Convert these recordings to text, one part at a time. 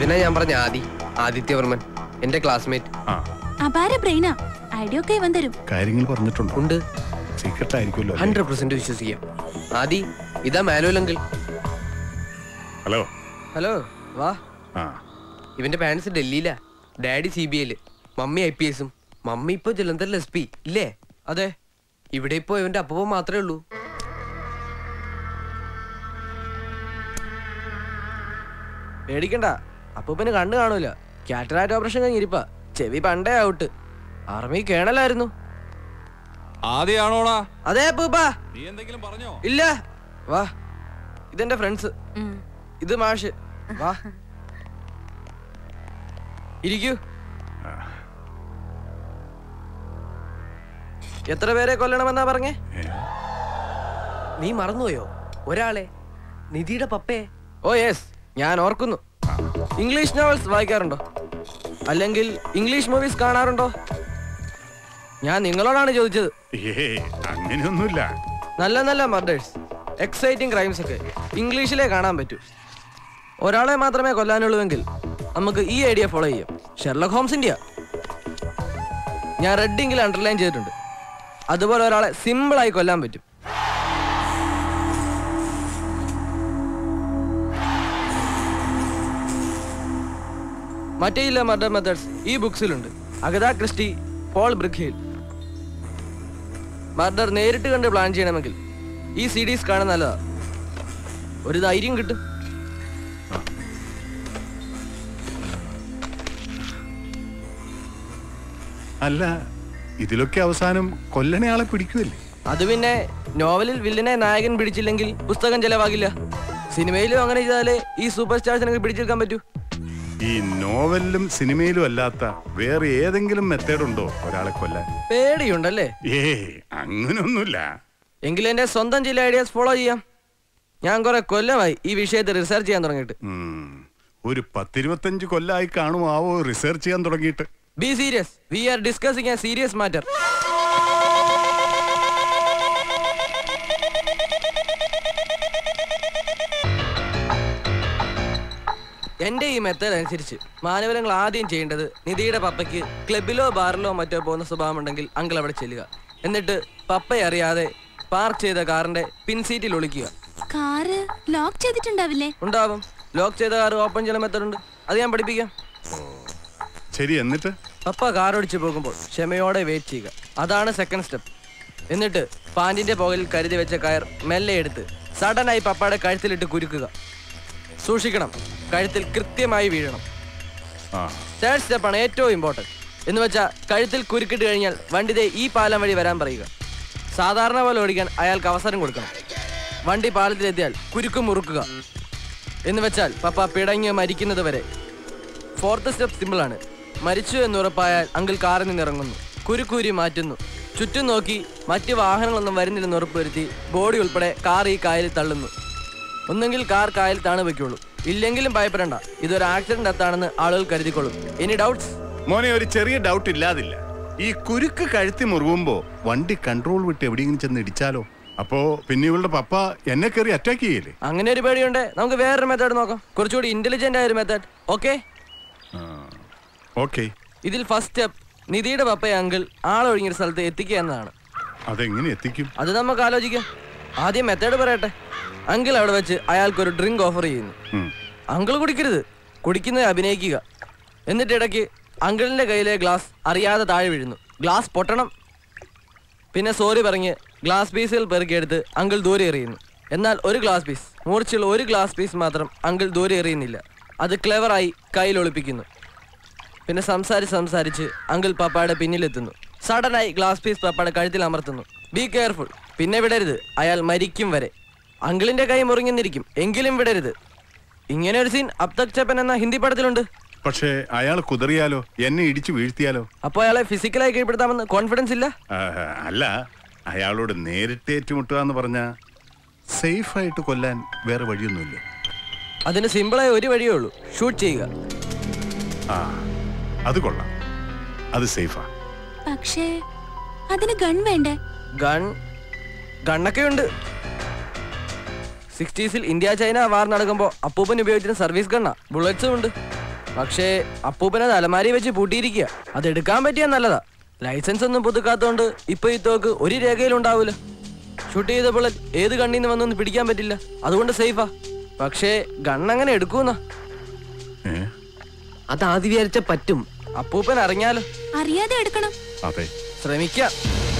ഇതിനാ ഞാൻ പറഞ്ഞ ആദി ആദിത്യവർമ്മൻ എന്റെ ക്ലാസ്മേറ്റ് ആ അപാര ബ്രെയിനാ ഐഡിയ ഒക്കെ ഇവൻ തരും കാര്യങ്ങൾ പറഞ്ഞിട്ടുണ്ടോ ഉണ്ട് സീക്രട്ട് ആയിരിക്കുമല്ലോ അല്ലേ? ഹൺഡ്രഡ് പെർസെന്റ് വിശ്വസിക്കാം ആദി ഇതാ മാനുവലെങ്കിൽ ഹലോ ഹലോ വാ ആ ഇവന്റെ പാരന്റ്സ് ഡൽഹിയിലാ ഡാഡി സി ബി ഐയില് മമ്മി ഐ പി എസും മമ്മി ഇപ്പൊ ജലന്ധറിൽ എസ് പി ഇല്ലേ അതെ ഇവിടെ ഇപ്പൊ ഇവന്റെ അപ്പൂപ്പൻ മാത്രമേ ഉള്ളൂ പേടിക്കണ്ട അപ്പൂപ്പന് കണ്ണ് കാണൂല കാറ്ററാക്ട് ഓപ്പറേഷൻ കഴിഞ്ഞിരിപ്പ ചെവി പണ്ടേ ഔട്ട് ആർമി കേണലായിരുന്നു ആദ്യമാണോടാ അതെ അപ്പൂപ്പ നീ എന്തെങ്കിലും പറഞ്ഞോ ഇല്ല വാ ഇതെന്റെ ഫ്രണ്ട്സ് ഉം. ഇത് മാഷ് വാ ഇരിക്കൂ എത്ര പേരെ കൊല്ലണമെന്നാ പറഞ്ഞേ നീ മറന്നുപോയോ ഒരാളെ നിധിയുടെ പപ്പയെ ഓ യെസ് ഞാൻ ഓർക്കുന്നു ഇംഗ്ലീഷ് നോവൽസ് വായിക്കാറുണ്ടോ അല്ലെങ്കിൽ ഇംഗ്ലീഷ് മൂവീസ് കാണാറുണ്ടോ ഞാൻ നിങ്ങളോടാണ് ചോദിച്ചത് ഏ അങ്ങനെയൊന്നുമില്ല നല്ല നല്ല മർഡേഴ്സ് എക്സൈറ്റിംഗ് ക്രൈംസ് ഒക്കെ ഇംഗ്ലീഷിലേ കാണാൻ പറ്റൂ ഒരാളെ മാത്രമേ കൊല്ലാനുള്ളൂവെങ്കിൽ നമുക്ക് ഈ ഐഡിയ ഫോളോ ചെയ്യാം ഷെർലക് ഹോംസ് ഇന്ത്യ ഞാൻ റെഡിങ്ങിൽ അണ്ടർലൈൻ ചെയ്തിട്ടുണ്ട് അതുപോലെ ഒരാളെ സിമ്പിളായി കൊല്ലാൻ പറ്റും മറ്റേ ഇല്ല മർഡർ മെത്തേഡ്സ് ഈ ബുക്സിലുണ്ട് അഗത ക്രിസ്റ്റി പോൾ ബ്രിഖേൽ മർഡർ നേരിട്ട് കണ്ട് പ്ലാൻ ചെയ്യണമെങ്കിൽ ഈ സി ഡീസ് കാണാൻ നല്ലതാ ഒരു ധൈര്യം കിട്ടും അല്ല ഇതിലൊക്കെ അവസാനം കൊല്ലണയാളെ പിടിക്കുമല്ലേ അത് പിന്നെ നോവലിൽ വില്ലനെ നായകൻ പിടിച്ചില്ലെങ്കിൽ പുസ്തകം ചെലവാകില്ല സിനിമയിലും അങ്ങനെ ചെയ്താലേ ഈ സൂപ്പർ സ്റ്റാർസിനെ പിടിച്ചെടുക്കാൻ പറ്റൂ ഈ നോവലിലും സിനിമയിലും അല്ലാത്ത വേറെ ഏതെങ്കിലും മെത്തേഡ് ഉണ്ടോ ഒരാളെ കൊല്ലാൻ പേടിയുണ്ടല്ലേ ഏ അങ്ങനൊന്നുമില്ല എങ്കിൽ എന്റെ സ്വന്തം ചില ഐഡിയാസ് ഫോളോ ചെയ്യാം ഞാൻ കുറെ കൊല്ലമായി ഈ വിഷയത്തിൽ റിസർച്ച് ചെയ്യാൻ തുടങ്ങിയിട്ട് ഉം. ഒരു പത്തിരുപത്തഞ്ച് കൊല്ലായി കാണുമാവോ റിസർച്ച് ചെയ്യാൻ തുടങ്ങിയിട്ട് be serious we are discussing a serious matter എന്റെ ഈ മെത്തേഡ് അനുസരിച്ച് മാനവരങ്ങൾ ആദ്യം ചെയ്യേണ്ടത് നിധിയുടെ പപ്പയ്ക്ക് ക്ലബിലോ ബാറിലോ മറ്റോ പോകുന്ന സ്വഭാവം ഉണ്ടെങ്കിൽ അങ്കിൾ അവിടെ ചെല്ലുക എന്നിട്ട് പപ്പയെ അറിയാതെ പാർക്ക് ചെയ്ത കാറിന്റെ പിൻസീറ്റിൽ ഒളിക്കുക കാറ് ലോക്ക് ചെയ്തിട്ടുണ്ടാവില്ലേ ഉണ്ടാവും ലോക്ക് ചെയ്ത കാർ ഓപ്പൺ ചെയ്യുന്ന മെത്തേഡ് ഉണ്ട് അത് ഞാൻ പഠിപ്പിക്കാം ശരി എന്നിട്ട് പപ്പ കാർ ഓടിച്ചു പോകുമ്പോൾ ക്ഷമയോടെ വെയിറ്റ് ചെയ്യുക അതാണ് സെക്കൻഡ് സ്റ്റെപ്പ് എന്നിട്ട് പാൻറിന്റെ പുകയിൽ കരുതി വെച്ച കയർ മെല്ലെ എടുത്ത് സഡനായി പപ്പയുടെ കഴുത്തിലിട്ട് കുരുക്കുക സൂക്ഷിക്കണം കഴുത്തിൽ കൃത്യമായി വീഴണം ആ തേർഡ് സ്റ്റെപ്പാണ് ഏറ്റവും ഇമ്പോർട്ടൻറ്റ് എന്ന് വെച്ചാൽ കഴുത്തിൽ കുരുക്കിട്ട് കഴിഞ്ഞാൽ വണ്ടി ദേ ഈ പാലം വഴി വരാൻ പറയുക സാധാരണ പോലെ ഓടിക്കാൻ അയാൾക്ക് അവസരം കൊടുക്കണം വണ്ടി പാലത്തിലെത്തിയാൽ കുരുക്ക് മുറുക്കുക എന്ന് വെച്ചാൽ പപ്പ പിടഞ്ഞ് മരിക്കുന്നത് വരെ ഫോർത്ത് സ്റ്റെപ്പ് സിമ്പിളാണ് മരിച്ചു എന്ന് ഉറപ്പായാൽ അങ്കിൾ കാറിൽ നിന്ന് ഇറങ്ങുന്നു കുരുക്കൂരി മാറ്റുന്നു ചുറ്റും നോക്കി മറ്റ് വാഹനങ്ങളൊന്നും വരുന്നില്ലെന്ന് ഉറപ്പുവരുത്തി ബോഡി ഉൾപ്പെടെ കാർ ഈ കായലിൽ തള്ളുന്നു ഒന്നെങ്കിൽ കാർ കായൽ താണ് വെക്കുള്ളൂ ഇല്ലെങ്കിലും ഭയപ്പെടണ്ട ഇതൊരു ആക്സിഡന്റ് ഡെത്താണെന്ന് ആളുകൾ കരുതിക്കൊള്ളും എനി ഡൗട്ട്സ് മോനെ ഒരു ചെറിയ ഡൗട്ട് ഇല്ലാതില്ല ഈ കുരുക്ക് കഴുത്തി മുറുകുമ്പോ വണ്ടി കൺട്രോൾ വിട്ട് എവിടെയെങ്കിലും ചെന്ന് ഇടിച്ചാലോ അപ്പോ പിന്നെ ഇവളുടെ പപ്പ എന്നെ കയറി അറ്റാക്ക് ചെയ്യല്ലേ അങ്ങനെ ഒരു പേടിയുണ്ട് നമുക്ക് വേറൊരു മെത്തേഡ് നോക്കാം കുറച്ചുകൂടി ഇന്റലിജന്റ് ആയ ഒരു മെത്തേഡ് ഓക്കെ ഓക്കെ ഇതിൽ ഫസ്റ്റ് സ്റ്റെപ്പ് നിധിയുടെ പപ്പയെ അങ്കിൾ ആളൊഴിഞ്ഞൊരു സ്ഥലത്ത് എത്തിക്കുക എന്നതാണ് അതെങ്ങനെ എത്തിക്കും അത് നമുക്ക് ആലോചിക്കാം ആദ്യം മെത്തേഡ് പറയട്ടെ അങ്കിൾ അവിടെ വെച്ച് അയാൾക്കൊരു ഡ്രിങ്ക് ഓഫർ ചെയ്യുന്നു ഉം. അങ്കിൾ കുടിക്കരുത് കുടിക്കുന്നത് അഭിനയിക്കുക എന്നിട്ട് ഇടയ്ക്ക് അങ്കിളിന്റെ കയ്യിലെ ഗ്ലാസ് അറിയാതെ താഴെ വീഴുന്നു ഗ്ലാസ് പൊട്ടണം പിന്നെ സോറി പറഞ്ഞ് ഗ്ലാസ് പീസുകൾ പെറുക്കിയെടുത്ത് അങ്കിൾ ദൂരെ എറിയുന്നു എന്നാൽ ഒരു ഗ്ലാസ് പീസ് മൂർച്ചയുള്ള ഒരു ഗ്ലാസ് പീസ് മാത്രം അങ്കിൾ ദൂരെ എറിയുന്നില്ല അത് ക്ലെവറായി കയ്യിൽ ഒളിപ്പിക്കുന്നു പിന്നെ സംസാരിച്ച് സംസാരിച്ച് അങ്കിൾ പപ്പായുടെ പിന്നിലെത്തുന്നു സഡനായി ഗ്ലാസ് പീസ് പപ്പായുടെ കഴുത്തിൽ അമർത്തുന്നു ബി കെയർഫുൾ പിന്നെ വിടരുത് അയാൾ മരിക്കും വരെ അങ്കിളിന്റെ കൈ മുറിഞ്ഞെന്നിരിക്കും എങ്കിലും വിടരുത് ഇങ്ങനെ ഒരു സീൻ അബ്തക് ചപ്പൻ എന്ന ഹിന്ദി പടത്തിലുണ്ട് പക്ഷേ അയാൾ കുതറിയാലോ എന്നെ ഇടിച്ചു വീഴ്ത്തിയാലോ അപ്പോൾ അയാളെ ഫിസിക്കലായി കീഴ്പ്പെടുത്താമെന്ന് കോൺഫിഡൻസ് ഇല്ല ആ, അല്ല അയാളോട് നേരിട്ട് ഏറ്റുമുട്ടുക എന്ന് പറഞ്ഞ സേഫ് ആയിട്ട് കൊല്ലാൻ വേറെ വഴിയൊന്നുമില്ല അതിന് സിമ്പിളായ ഒരു വഴിയേ ഉള്ളൂ ഷൂട്ട് ചെയ്യുക ആ അത് കൊള്ളാം അത് സേഫാ പക്ഷേ അതിന് ഗൺ വേണ്ടേ ഗൺ ഗണ്ണൊക്കെ ഉണ്ട് സിക്സ്റ്റീസിൽ ഇന്ത്യ ചൈന വാർ നടക്കുമ്പോൾ അപ്പൂപ്പൻ ഉപയോഗിച്ചിരുന്ന സർവീസ് ഗണ്ണാ ബുള്ളറ്റ്സും ഉണ്ട് പക്ഷേ അപ്പൂപ്പനെ അലമാരി വെച്ച് പൂട്ടിയിരിക്കുക അത് എടുക്കാൻ പറ്റിയാൽ നല്ലതാ ലൈസൻസ് ഒന്നും പുതുക്കാത്തോണ്ട് ഇപ്പൊ ഈ തോക്ക് ഒരു രേഖയിലും ഉണ്ടാവൂല ഷൂട്ട് ചെയ്ത ബുള്ളറ്റ് ഏത് കണ്ണിൽ നിന്ന് വന്നൊന്നും പിടിക്കാൻ പറ്റില്ല അതുകൊണ്ട് സേഫാ പക്ഷേ ഗൺ അങ്ങനെ എടുക്കൂന്ന ഏ അത് ആദ്യം വിചാരിച്ച പറ്റും അപ്പൂപ്പൻ അറിഞ്ഞാലോ അറിയാതെ എടുക്കണം അതെ ശ്രമിക്കാം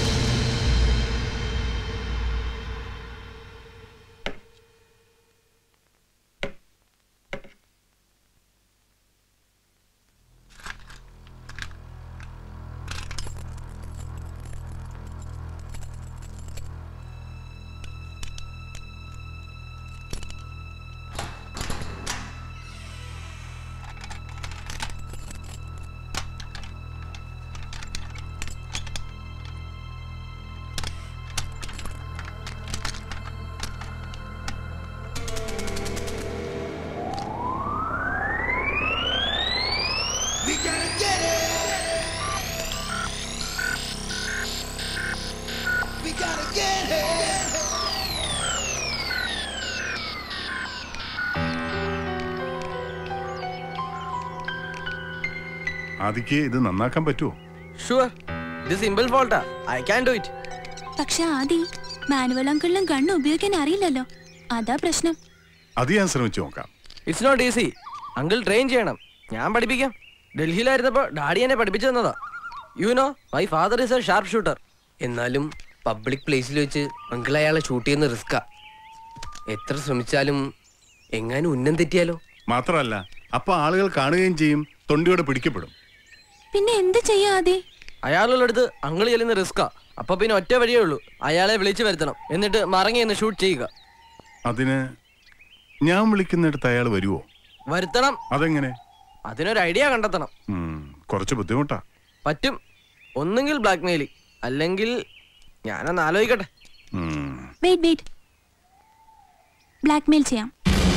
ആദിക്ക് ഇത് നന്നാക്കാൻ പറ്റുമോ ഷുവർ ഇത് സിമ്പിൾ ഫോൾട്ടാ ഐ ക്യാൻ ഡു ഇറ്റ് പക്ഷെ ആദി മാനുവൽ അങ്കിളിനും ഗണ്ണ് ഉപയോഗിക്കാൻ അറിയില്ലല്ലോ അതാ പ്രശ്നം അത് ഞാൻ ശ്രമിച്ചു നോക്കാം it's not easy uncle train ചെയ്യണം ഞാൻ പഠിപ്പിക്കാം ഡൽഹിയിലായിരുന്നപ്പോ ഡാഡി എന്നെ പഠിപ്പിച്ചു തന്നതാ you know my father is a sharp shooter എന്നാലും പബ്ലിക് പ്ലേസിൽ വെച്ച് അങ്കിൾ അയാളെ ഷൂട്ട് ചെയ്യുന്ന റിസ്ക്കാ എത്ര ശ്രമിച്ചാലും എങ്ങാനും ഉന്നം തെറ്റിയാലോ മാത്രമല്ല അപ്പൊ ആളുകൾ കാണുകയും ചെയ്യും തൊണ്ടിയോടെ പിടിക്കപ്പെടും പിന്നെ എന്ത് ചെയ്യാ ആദി അയാളുള്ള അടുത്ത് അങ്കിൾ ചെല്ലുന്ന റിസ്ക്കാ അപ്പൊ പിന്നെ ഒറ്റ വഴിയേ ഉള്ളൂ അയാളെ വിളിച്ചു വരുത്തണം എന്നിട്ട് മറങ്ങി എന്ന് ഷൂട്ട് ചെയ്യുക അതിന് ഞാൻ വിളിക്കുന്നിടത്ത് അയാൾ വരുവോ വരുത്തണം അതെങ്ങനെ അതിനൊരു ഐഡിയ കണ്ടെത്തണം ഉം, കുറച്ച് ബുദ്ധിമുട്ടാ പറ്റും ഒന്നുകിൽ ബ്ലാക്ക് മെയിലിംഗ് അല്ലെങ്കിൽ ഞാനൊന്ന് ആലോചിക്കട്ടെ ഉം. വെയിറ്റ് വെയിറ്റ് ബ്ലാക്ക്മെയിൽ ചെയ്യാം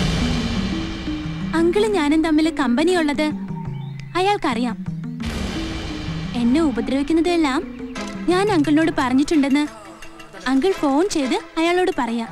അങ്കിളും ഞാനും തമ്മിൽ കമ്പനി ഉള്ളത് അയാൾക്കറിയാം എന്നെ ഉപദ്രവിക്കുന്നതെല്ലാം ഞാൻ അങ്കിളിനോട് പറഞ്ഞിട്ടുണ്ടെന്ന് അങ്കിൾ ഫോൺ ചെയ്ത് അയാളോട് പറയാം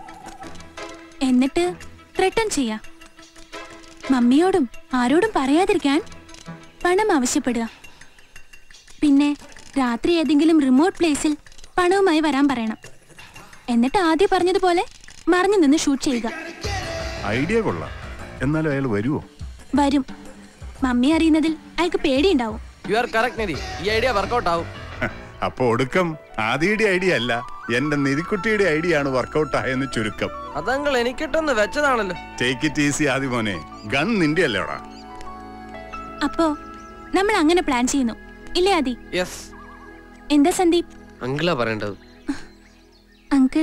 എന്നിട്ട് ത്രട്ടൺ ചെയ്യാം മമ്മിയോടും ആരോടും പറയാതിരിക്കാൻ പണം ആവശ്യപ്പെടുക പിന്നെ രാത്രി ഏതെങ്കിലും റിമോട്ട് പ്ലേസിൽ പണവുമായി വരാൻ പറയണം എന്നിട്ട് ആദ്യം പറഞ്ഞതുപോലെ മറിഞ്ഞു നിന്ന് ഷൂട്ട് ചെയ്യുക ഐഡിയ കൊള്ളാം എന്നാലും അയാൾ വരുവോ വരും മമ്മി അറിയുന്നതിൽ അയാൾക്ക് പേടിയുണ്ടാവും യു ആർ കറക്റ്റ് നിധി ഈ ഐഡിയ വർക്കൗട്ട് ആവും അപ്പൊ ഒടുക്കം ആദിയുടെ ഐഡിയ അല്ല എന്റെ നിധിക്കുട്ടിയുടെ ഐഡിയ ആണ് വർക്കൗട്ട് ആയെന്ന് ചുരുക്കം അതങ്ങൾ എനിക്കിട്ടൊന്ന് വെച്ചതാണല്ലോ ടേക്ക് ഇറ്റ് ഈസി ആദി മോനെ ഗൺ നിന്റെ അല്ലേടാ അപ്പോ നമ്മൾ അങ്ങനെ പ്ലാൻ ചെയ്യുന്നു ഇല്ലേ ആദി യെസ് എന്താ സന്ദീപ് അങ്കിളാ പറയേണ്ടത് അങ്കിൾ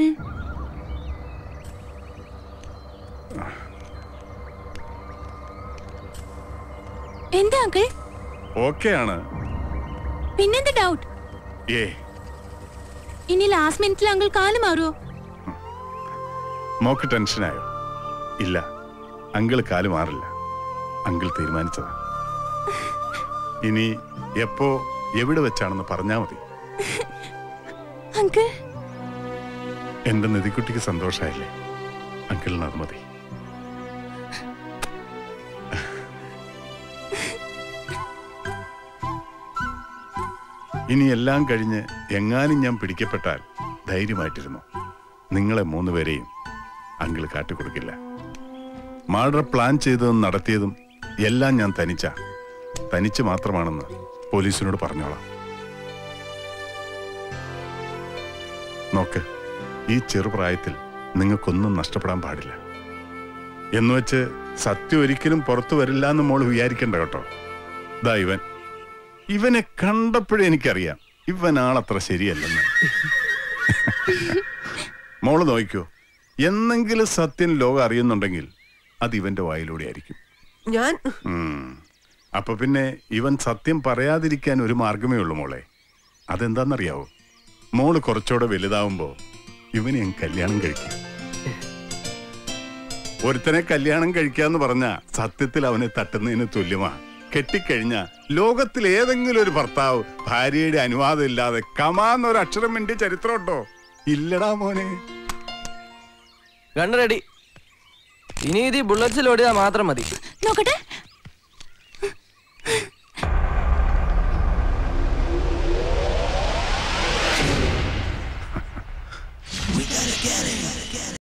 എന്താ അങ്കിൾ ഓക്കെ ആണ് പിന്നെന്ത് ഡൗട്ട് ഏ ഇനി ലാസ്റ്റ് മിനിറ്റിൽ അങ്കിൾ കാല് മാറുമോ മോക്ക് ടെൻഷനായോ ഇല്ല അങ്കിൾ കാല് മാറില്ല അങ്കിൾ തീരുമാനിച്ചതാ ഇനി എപ്പോ എവിടെ വെച്ചാണെന്ന് പറഞ്ഞാ മതി അങ്കിൾ എന്റെ നിധിക്കുട്ടിക്ക് സന്തോഷമായില്ലേ അങ്കിളിന് അത് മതി ഇനി എല്ലാം കഴിഞ്ഞ് എങ്ങാനും ഞാൻ പിടിക്കപ്പെട്ടാൽ ധൈര്യമായിട്ടിരുന്നു നിങ്ങളെ മൂന്നുപേരെയും അങ്കിൾ കാട്ടിക്കൊടുക്കില്ല മർഡർ പ്ലാൻ ചെയ്തതും നടത്തിയതും എല്ലാം ഞാൻ തനിച്ച തനിച്ച് മാത്രമാണെന്ന് പോലീസിനോട് പറഞ്ഞോളാം നോക്ക് ഈ ചെറുപ്രായത്തിൽ നിങ്ങൾക്കൊന്നും നഷ്ടപ്പെടാൻ പാടില്ല എന്നുവെച്ച് സത്യം ഒരിക്കലും പുറത്തു വരില്ല എന്ന് മോള് വിചാരിക്കണ്ട കേട്ടോ ദാ ഇവൻ ഇവനെ കണ്ടപ്പോഴേ എനിക്കറിയാം ഇവൻ ആളത്ര ശരിയല്ലെന്ന് മോള് നോക്കിക്കോ എന്നെങ്കിലും സത്യം ലോകം അറിയുന്നുണ്ടെങ്കിൽ അത് ഇവന്റെ വായിലൂടെ ആയിരിക്കും ഞാൻ ഉം. അപ്പൊ പിന്നെ ഇവൻ സത്യം പറയാതിരിക്കാൻ ഒരു മാർഗമേ ഉള്ളൂ മോളെ അതെന്താന്നറിയാവോ മോള് കുറച്ചുകൂടെ വലുതാവുമ്പോ ഇവനെ ഞാൻ കല്യാണം കഴിക്കും ഒരുത്തനെ കല്യാണം കഴിക്കാന്ന് പറഞ്ഞ സത്യത്തിൽ അവനെ തട്ടുന്നതിന് തുല്യമാ കെട്ടിക്കഴിഞ്ഞ ലോകത്തിൽ ഏതെങ്കിലും ഒരു ഭർത്താവ് ഭാര്യയുടെ അനുവാദം ഇല്ലാതെ കമാന്നൊരു അക്ഷരം മിണ്ടിയ ചരിത്രമുണ്ടോ ഇല്ലടാ മോനെ ഗണ്ണ് റെഡി ഇനി ഇത് ബുള്ളറ്റ്സിൽ ഓടിയാൽ മാത്രം മതി നോക്കട്ടെ